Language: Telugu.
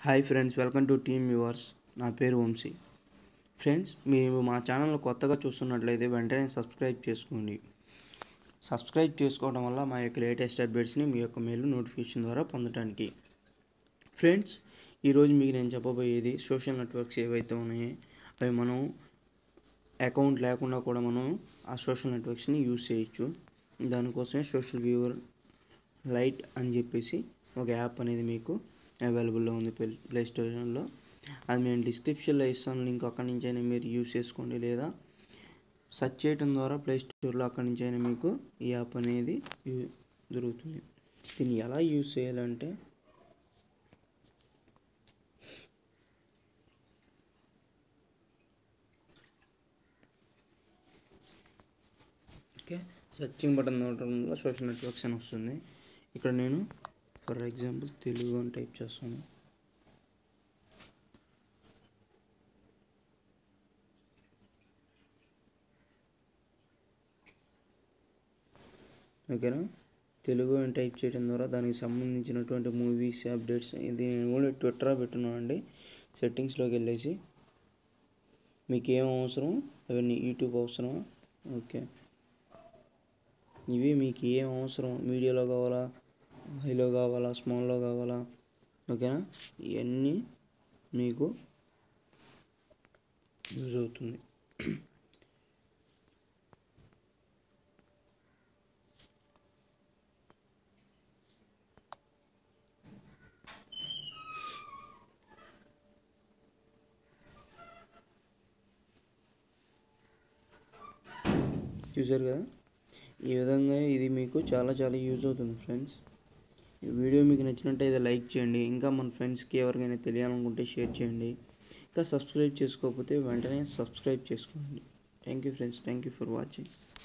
hi friends welcome to team viewers నా పేరు వంశీ ఫ్రెండ్స్ మీరు మా ఛానల్ కొత్తగా చూస్తున్నట్లయితే వెంటనే సబ్స్క్రైబ్ చేసుకోండి సబ్స్క్రైబ్ చేసుకోవడం వల్ల మా యొక్క లేటెస్ట్ అప్డేట్స్ని మీ యొక్క మెయిల్ నోటిఫికేషన్ ద్వారా పొందడానికి ఫ్రెండ్స్ ఈరోజు మీకు నేను చెప్పబోయేది సోషల్ నెట్వర్క్స్ ఏవైతే ఉన్నాయో అవి మనం అకౌంట్ లేకుండా కూడా మనం ఆ సోషల్ నెట్వర్క్స్ని యూజ్ చేయొచ్చు దానికోసమే సోషల్ వ్యూవర్ లైట్ అని చెప్పేసి ఒక యాప్ అనేది మీకు అవైలబుల్లో ఉంది ప్లే ప్లే స్టోర్లో అది నేను డిస్క్రిప్షన్లో ఇస్తాను లింక్ అక్కడి నుంచి అయినా మీరు యూజ్ చేసుకోండి లేదా సెర్చ్ చేయడం ద్వారా ప్లే స్టోర్లో అక్కడి నుంచి అయినా మీకు ఈ యాప్ అనేది యూ- దొరుకుతుంది దీన్ని ఎలా యూజ్ చేయాలంటే ఓకే సర్చింగ్ బటన్ నొక్కడంలో సోషల్ నెట్వర్క్స్ అని వస్తుంది ఇక్కడ నేను ఫర్ ఎగ్జాంపుల్ తెలుగు అని టైప్ చేస్తాను ఓకేనా తెలుగు అని టైప్ చేయడం ద్వారా దానికి సంబంధించినటువంటి మూవీస్ అప్డేట్స్ ఇది నేను కూడా ట్విట్టర్ పెట్టున్నాను అండి సెట్టింగ్స్లోకి వెళ్ళేసి మీకు ఏం అవసరం అవన్నీ యూట్యూబ్ అవసరమా ఓకే ఇవి మీకు ఏం అవసరం మీడియాలో కావాలా హైలో కావాలా స్మాల్లో కావాలా ఓకేనా ఇవన్నీ మీకు యూజ్ అవుతుంది చూసారు కదా ఈ విధంగా ఇది మీకు చాలా చాలా యూజ్ అవుతుంది ఫ్రెండ్స్ ఈ వీడియో మీకు నచ్చినట్టయితే లైక్ చేయండి ఇంకా మన ఫ్రెండ్స్కి ఎవరికైనా తెలియాలనుకుంటే షేర్ చేయండి ఇంకా సబ్స్క్రైబ్ చేసుకోకపోతే వెంటనే సబ్స్క్రైబ్ చేసుకోండి thank you friends thank you for watching